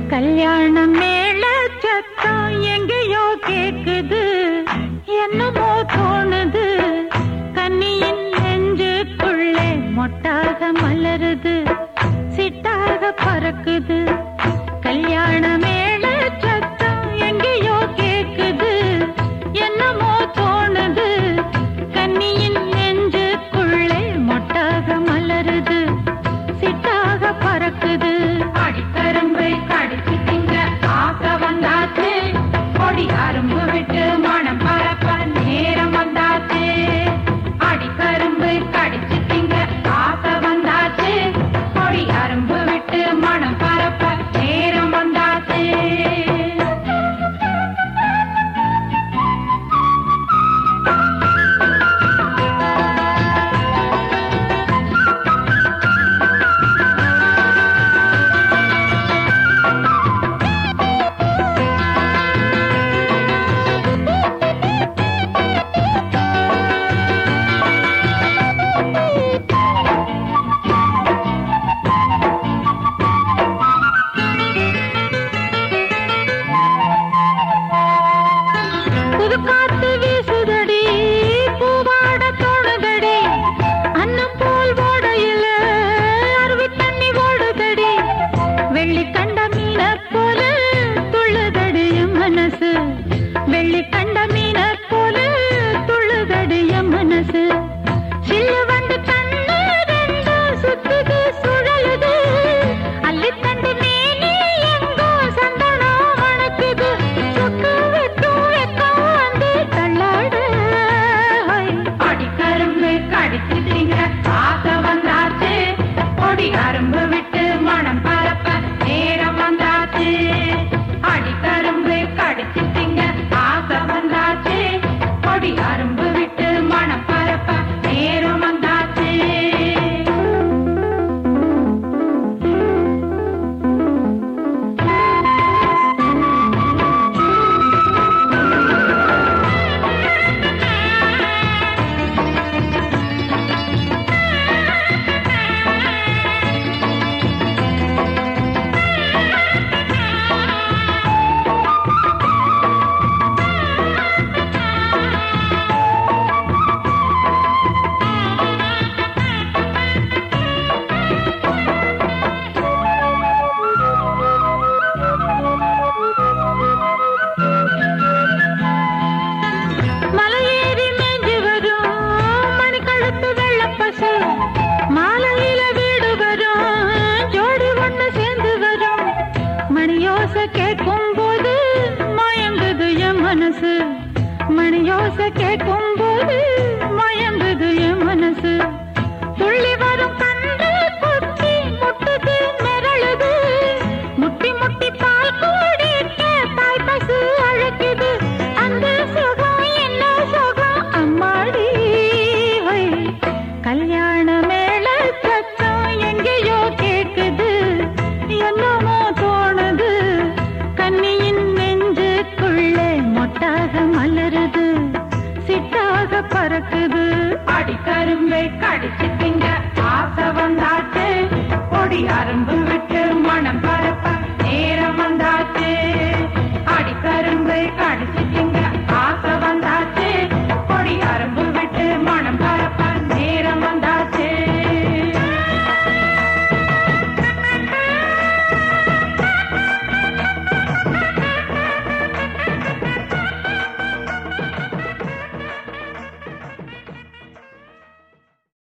கல்யாண மேள சத்தம் எங்கேயோ கேக்குது என்னமோ தோணுது கன்னியின் நெஞ்சுக்குள்ளே மொட்டாக மலருது சிட்டாக பறக்குது கல்யாண மேள சத்தம் எங்கேயோ கேக்குது என்னமோ தோணுது கன்னியின் நெஞ்சுக்குள்ளே மொட்டாக மலருது சிட்டாக பறக்குது அடிக்கரும்பை கடிச்சு திங்க ஆசை வந்தாச்சு கொடி அரும்பு விட்டு மனம் பரப்ப நேரம் வந்தாச்சு அடிக்கரும்பு கடிச்சு திங்க ஆசை வந்தாச்சு கொடி அரும்பு விட்டு மனம் பரப்ப நேரம் வந்தாச்சு புது காத்து வீசுதடி பூவாட தோணுதடி அன்னம் போல் ஓடையில அருவி தண்ணி ஓடுதடி வெள்ளி கண்ட மீன போல துள்ளுதடி என் மனசு வெள்ளி கண்ட மீன போல துள்ளுதடி என் மனசு சில்லு வந்து கண்ணு ரெண்டு சுத்துது சுழலுது அள்ளி தண்டு மேனி எங்கோ சந்தனம் அணைக்குது சொக்கு வெட்டும் வெக்கம் வந்து தள்ளாடு அடிக்கரும்பு கடிச்சு திங்க ஆசை வந்தாச்சு கொடி அரும்பு விட்டு மனம் பரப்ப நேரம் வந்தாச்சு அடிக்கரும்பு கடிச்சு திங்க ஆசை வந்தாச்சு கொடி அரும்பு விட்டு மனம் பரப்ப நேரம் வந்தாச்சு மலையேறி மேஞ்சு வரும் மணிக்கழுத்து வெள்ளப்பசு மாலையில வீடு வரும் ஜோடி ஒண்ணு சேர்ந்து வரும் மணியோசை கேட்கும் போது மயங்குது என் மனசு மணியோசை கேட்கும் போது மயங்குது என் மனசு துள்ளி வரும் கண்டு குத்தி முட்டுது மிரளுது முட்டி முட்டி பால் கூடிட்ட தாய் பசு அழைக்குது அந்த சுகம் என்ன சுகம் அம்மாடி ஹொய். கல்யாண மேள சத்தம் எங்கேயோ கேக்குது என்னமோ தோணுது கன்னியின் நெஞ்சுக்குள்ளே மொட்டாக மலருது சிட்டாக பறக்குது அடிக்கரும்பை கடிச்சு திங்க ஆசை வந்தாச்சு கொடி அரும்பு விட்டு மனம் பரப்ப